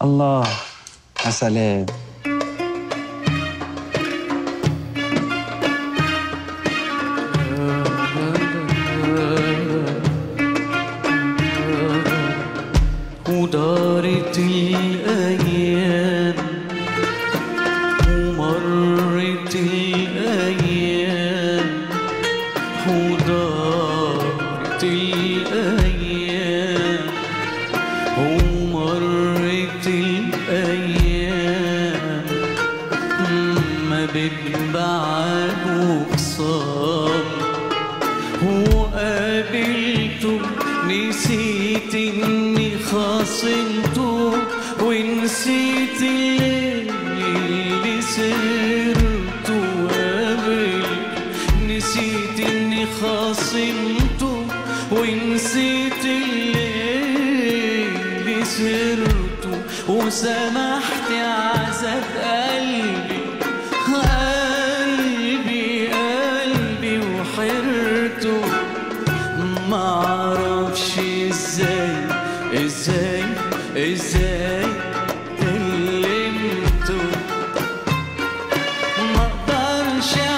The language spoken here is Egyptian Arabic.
الله يا سلام ودارت الأيام ومرت الأيام ودارت الأيام ومرت الأيام ما بتبعد وخسارة وقابلته نسيت اني خاصمته ونسيت الليل اللي سهرته وقابلته نسيت اني خاصمته ونسيت الليل اللي سهرته وسمحت عذاب قلبي قلبي قلبي وحرته معرفش ازاي ازاي ازاي كلمته ما اقدرش